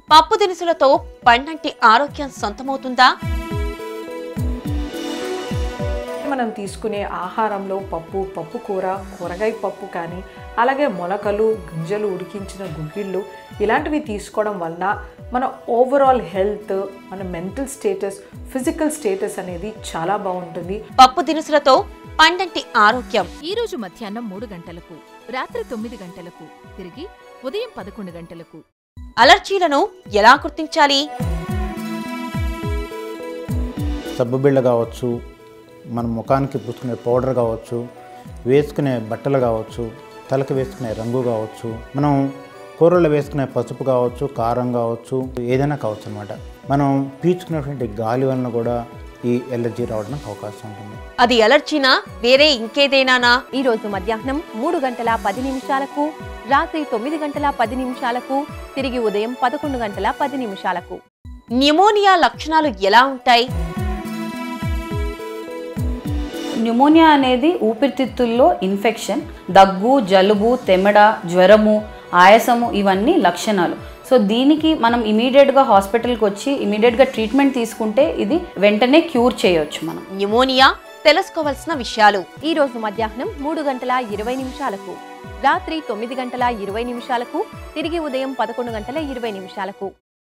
పప్పు దినుసులతో పండంటి ఆరోగ్యం సొంతమవుతుందా మనం తీసుకునే ఆహారంలో పప్పు పప్పు కూర కూరగాయ పప్పు కానీ అలాగే మొలకలు గింజలు ఉడికించిన గుగ్గిళ్ళు ఇలాంటివి తీసుకోవడం వలన మన ఓవరాల్ హెల్త్ మన మెంటల్ స్టేటస్ ఫిజికల్ స్టేటస్ అనేది చాలా బాగుంటుంది పప్పు దినుసులతో పండంటి ఆరోగ్యం ఈ రోజు మధ్యాహ్నం మూడు గంటలకు రాత్రి తొమ్మిది గంటలకు తిరిగి ఉదయం పదకొండు గంటలకు అలర్జీలను ఎలా గుర్తించాలి సబ్బు బిళ్ళ కావచ్చు మన ముఖానికి పూసుకునే పౌడర్ కావచ్చు వేసుకునే బట్టలు కావచ్చు తలకు వేసుకునే రంగు కావచ్చు మనం కూరలో వేసుకునే పసుపు కావచ్చు కారం కావచ్చు ఏదైనా కావచ్చు అనమాట మనం పీల్చుకునేటువంటి గాలి వలన కూడా ఈ ఎలర్జీ రావడానికి అవకాశం ఉంటుంది అది అలర్జీనా వేరే ఇంకేదేనానా ఈ రోజు మధ్యాహ్నం మూడు గంటల పది నిమిషాలకు రాత్రి తొమ్మిది గంటల పది నిమిషాలకు తిరిగి ఉదయం పదకొండు గంటల పది నిమిషాలకు న్యూమోనియా లక్షణాలు ఎలా ఉంటాయి న్యూమోనియా అనేది ఊపిరితిత్తుల్లో ఇన్ఫెక్షన్ దగ్గు జలుబు తెమడ జ్వరము ఆయాసము ఇవన్నీ లక్షణాలు సో దీనికి మనం ఇమీడియట్గా హాస్పిటల్కి వచ్చి ఇమీడియట్గా ట్రీట్మెంట్ తీసుకుంటే ఇది వెంటనే క్యూర్ చేయొచ్చు మనం న్యూమోనియా తెలుసుకోవాల్సిన విషయాలు ఈ రోజు మధ్యాహ్నం మూడు గంటల ఇరవై నిమిషాలకు రాత్రి తొమ్మిది గంటల ఇరవై నిమిషాలకు తిరిగి ఉదయం పదకొండు గంటల ఇరవై నిమిషాలకు